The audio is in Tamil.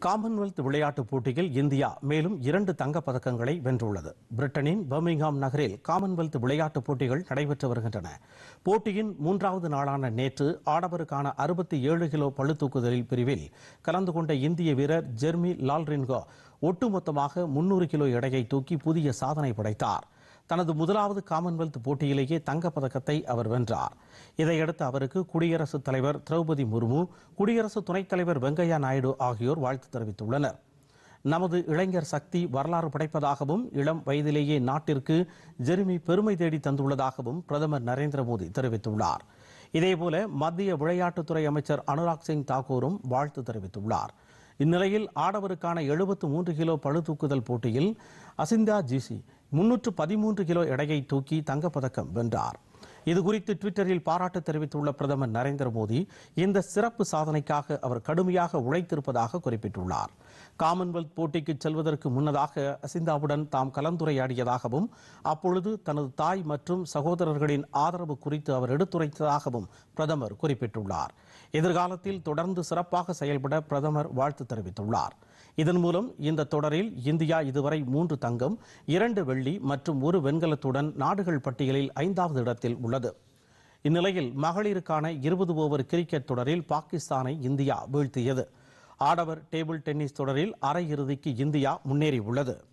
காமன்வெல்த் விளையாட்டுப் போட்டியில் இந்தியா மேலும் இரண்டு தங்கப் பதக்கங்களை வென்றுள்ளது பிரிட்டனின் பர்மிங்ஹாம் நகரில் காமன்வெல்த் விளையாட்டுப் போட்டிகள் நடைபெற்று வருகின்றன போட்டியின் மூன்றாவது நாளான நேற்று ஆடவருக்கான அறுபத்தி ஏழு கிலோ பளுதூக்குதலில் பிரிவில் கலந்து கொண்ட இந்திய வீரர் ஜெர்மி லால்ரின்கோ ஒட்டுமொத்தமாக முன்னூறு கிலோ எடையை தூக்கி புதிய சாதனை படைத்தார் தனது முதலாவது காமன்வெல்த் போட்டியிலேயே தங்கப் பதக்கத்தை அவர் வென்றார் இதையடுத்து அவருக்கு குடியரசுத் தலைவர் திரௌபதி முர்மு குடியரசு துணைத் தலைவர் வெங்கையா நாயுடு ஆகியோர் வாழ்த்து தெரிவித்துள்ளனர் நமது இளைஞர் சக்தி வரலாறு படைப்பதாகவும் இளம் வயதிலேயே நாட்டிற்கு ஜெர்மி பெருமை தேடி தந்துள்ளதாகவும் பிரதமர் நரேந்திர மோடி தெரிவித்துள்ளார் இதேபோல மத்திய விளையாட்டுத்துறை அமைச்சர் அனுராக் சிங் தாக்கூரும் வாழ்த்து தெரிவித்துள்ளார் இந்நிலையில் ஆடவருக்கான எழுபத்து மூன்று கிலோ பளுதூக்குதல் போட்டியில் அசிந்தா ஜிசி முன்னூற்று பதிமூன்று கிலோ எடையை தூக்கி தங்கப்பதக்கம் வென்றார் இதுகுறித்து ட்விட்டரில் பாராட்டு தெரிவித்துள்ள பிரதமர் நரேந்திர மோடி இந்த சிறப்பு சாதனைக்காக அவர் கடுமையாக உழைத்திருப்பதாக குறிப்பிட்டுள்ளார் காமன்வெல்த் போட்டிக்கு செல்வதற்கு முன்னதாக அசிந்தாவுடன் தாம் கலந்துரையாடியதாகவும் அப்பொழுது தனது தாய் மற்றும் சகோதரர்களின் ஆதரவு குறித்து அவர் எடுத்துரைத்ததாகவும் பிரதமர் குறிப்பிட்டுள்ளார் எதிர்காலத்தில் தொடர்ந்து சிறப்பாக செயல்பட பிரதமர் வாழ்த்து தெரிவித்துள்ளார் இதன் மூலம் இந்த தொடரில் இந்தியா இதுவரை மூன்று தங்கம் இரண்டு வெள்ளி மற்றும் ஒரு வெண்கலத்துடன் நாடுகள் பட்டியலில் ஐந்தாவது இடத்தில் உள்ளது இந்நிலையில் மகளிருக்கான இருபது ஓவர் கிரிக்கெட் தொடரில் பாகிஸ்தானை இந்தியா வீழ்த்தியது ஆடவர் டேபிள் டென்னிஸ் தொடரில் அரையிறுதிக்கு இந்தியா முன்னேறியுள்ளது